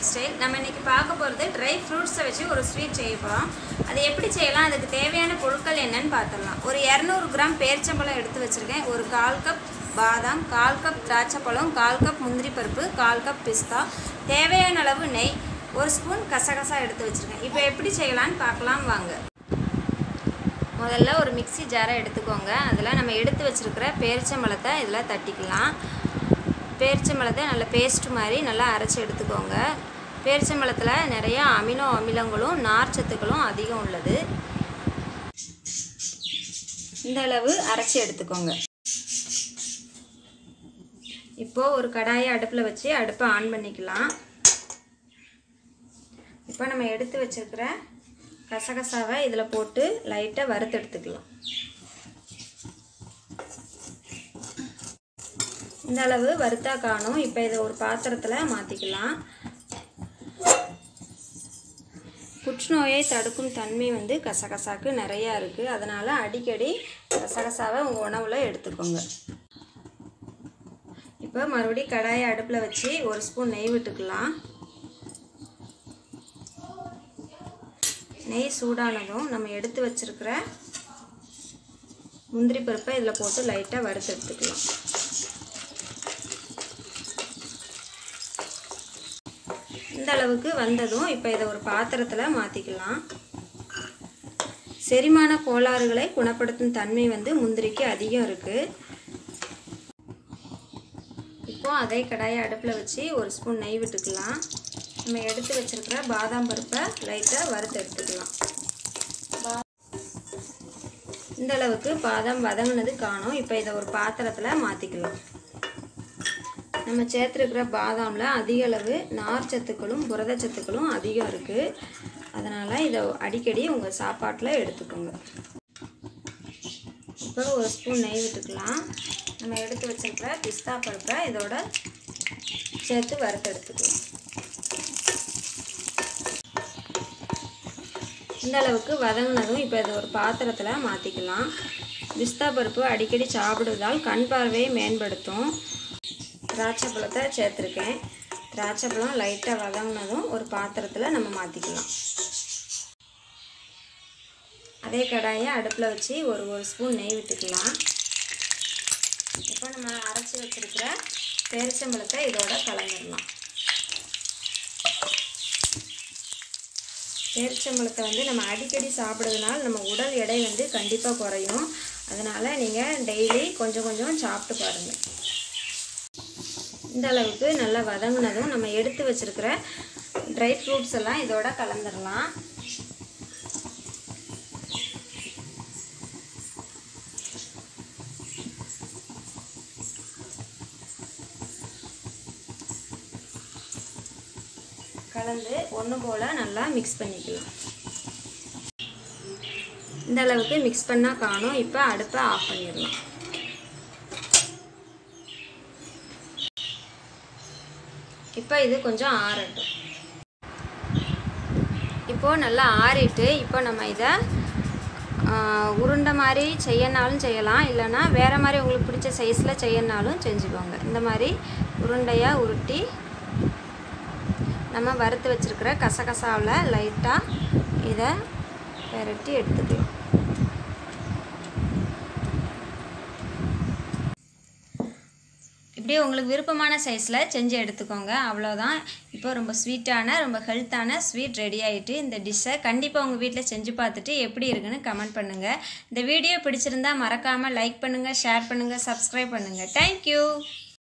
life style நம்ம இன்னைக்கு பார்க்க போகிறது ட்ரை ஃப்ரூட்ஸை வச்சு ஒரு ஸ்வீட் செய்ய போகிறோம் அது எப்படி செய்யலாம் அதுக்கு தேவையான பொருட்கள் என்னன்னு பார்த்துடலாம் ஒரு இரநூறு கிராம் பேரிச்சம்பழம் எடுத்து வச்சுருக்கேன் ஒரு கால் கப் பாதாம் கால் கப் திராட்சைப்பழம் கால் கப் முந்திரி பருப்பு கால் கப் பிஸ்தா தேவையான அளவு நெய் ஒரு ஸ்பூன் கசகசா எடுத்து வச்சுருக்கேன் இப்போ எப்படி செய்யலான்னு பார்க்கலாம் வாங்க முதல்ல ஒரு மிக்ஸி ஜாரை எடுத்துக்கோங்க அதில் நம்ம எடுத்து வச்சுருக்கிற பேரிச்சம்பழத்தை இதில் தட்டிக்கலாம் பேரிச்சம்பழத்தை நல்ல பேஸ்ட் மாதிரி நல்லா அரைச்சி எடுத்துக்கோங்க பேரிச்சம்பழத்தில் நிறைய அமினோ அமிலங்களும் நார் சத்துக்களும் அதிகம் உள்ளது இந்த அளவு அரைச்சி எடுத்துக்கோங்க இப்போது ஒரு கடாயை அடுப்பில் வச்சு அடுப்பை ஆன் பண்ணிக்கலாம் இப்போ நம்ம எடுத்து வச்சுருக்கிற கசகசாவை இதில் போட்டு லைட்டாக வறுத்து எடுத்துக்கலாம் இந்த அளவு வறுத்தா காணும் இப்போ இதை ஒரு பாத்திரத்தில் மாற்றிக்கலாம் புற்றுநோயை தடுக்கும் தன்மை வந்து கசகசாக்கு நிறையா இருக்குது அதனால் அடிக்கடி கசகசாவை உங்கள் உணவில் எடுத்துக்கோங்க இப்போ மறுபடியும் கடாயை அடுப்பில் வச்சு ஒரு ஸ்பூன் நெய் விட்டுக்கலாம் நெய் சூடானதும் நம்ம எடுத்து வச்சுருக்கிற முந்திரி பருப்பை இதில் போட்டு லைட்டாக வறுத்து எடுத்துக்கலாம் இந்த அளவுக்கு வந்ததும் இப்போ இதை ஒரு பாத்திரத்தில் மாற்றிக்கலாம் செரிமான கோளாறுகளை குணப்படுத்தும் தன்மை வந்து முந்திரிக்கு அதிகம் இருக்குது இப்போது அதே கடாயை அடுப்பில் வச்சு ஒரு ஸ்பூன் நெய் விட்டுக்கலாம் நம்ம எடுத்து வச்சுருக்கிற பாதாம் பருப்பை லைட்டாக வறுத்து எடுத்துக்கலாம் இந்த அளவுக்கு பாதாம் வதங்கினது காணும் இப்போ இதை ஒரு பாத்திரத்தில் மாற்றிக்கலாம் நம்ம சேர்த்துருக்கிற பாதாமில் அதிக அளவு நார் சத்துக்களும் புரதச்சத்துக்களும் அதிகம் இருக்குது அதனால் இதை அடிக்கடி உங்கள் சாப்பாட்டில் எடுத்துக்கோங்க இப்போ ஒரு ஸ்பூன் நெய் விட்டுக்கலாம் நம்ம எடுத்து வச்சுருக்கிற பிஸ்தா பருப்பை இதோட சேர்த்து வறுத்து எடுத்துக்கலாம் இந்த அளவுக்கு வதங்கினதும் இப்போ இதை ஒரு பாத்திரத்தில் மாற்றிக்கலாம் பிஸ்தா பருப்பு அடிக்கடி சாப்பிடுவதால் கண் பார்வையை மேம்படுத்தும் திராட்சை பழத்தை சேர்த்துருக்கேன் திராட்சை பழம் லைட்டாக வதங்கினதும் ஒரு பாத்திரத்தில் நம்ம மாற்றிக்கலாம் அதே கடாயை அடுப்பில் வச்சு ஒரு ஒரு ஸ்பூன் நெய் விட்டுக்கலாம் இப்போ நம்ம அரைச்சி வச்சுருக்கிற பேரிச்சம்பழத்தை இதோட கலந்துடலாம் பேரிச்சம்பழத்தை வந்து நம்ம அடிக்கடி சாப்பிட்றதுனால நம்ம உடல் எடை வந்து கண்டிப்பாக குறையும் அதனால் நீங்கள் டெய்லி கொஞ்சம் கொஞ்சம் சாப்பிட்டு பாருங்கள் இந்த அளவுக்கு நல்லா வதங்கினதும் நம்ம எடுத்து வச்சுருக்கிற ட்ரை ஃப்ரூட்ஸ் எல்லாம் இதோட கலந்துடலாம் கலந்து ஒன்று போல் நல்லா மிக்ஸ் பண்ணிக்கலாம் இந்த அளவுக்கு மிக்ஸ் பண்ணால் காணும் இப்போ அடுப்பை ஆஃப் பண்ணிடலாம் இப்போ இது கொஞ்சம் ஆறட்டும் இப்போது நல்லா ஆறிட்டு இப்போ நம்ம இதை உருண்டை மாதிரி செய்யனாலும் செய்யலாம் இல்லைன்னா வேறு மாதிரி உங்களுக்கு பிடிச்ச சைஸில் செய்யனாலும் செஞ்சுக்கோங்க இந்த மாதிரி உருண்டையாக உருட்டி நம்ம வறுத்து வச்சுருக்கிற கசகசாவில் லைட்டாக இதை பெரட்டி எடுத்துக்கலாம் இப்படி உங்களுக்கு விருப்பமான சைஸில் செஞ்சு எடுத்துக்கோங்க அவ்வளோதான் இப்போ ரொம்ப ஸ்வீட்டான ரொம்ப ஹெல்த்தான ஸ்வீட் ரெடி ஆகிட்டு இந்த டிஷ்ஷை கண்டிப்பாக உங்கள் வீட்டில் செஞ்சு பார்த்துட்டு எப்படி இருக்குன்னு கமெண்ட் பண்ணுங்கள் இந்த வீடியோ பிடிச்சிருந்தா மறக்காமல் லைக் பண்ணுங்கள் ஷேர் பண்ணுங்கள் சப்ஸ்கிரைப் பண்ணுங்கள் தேங்க்யூ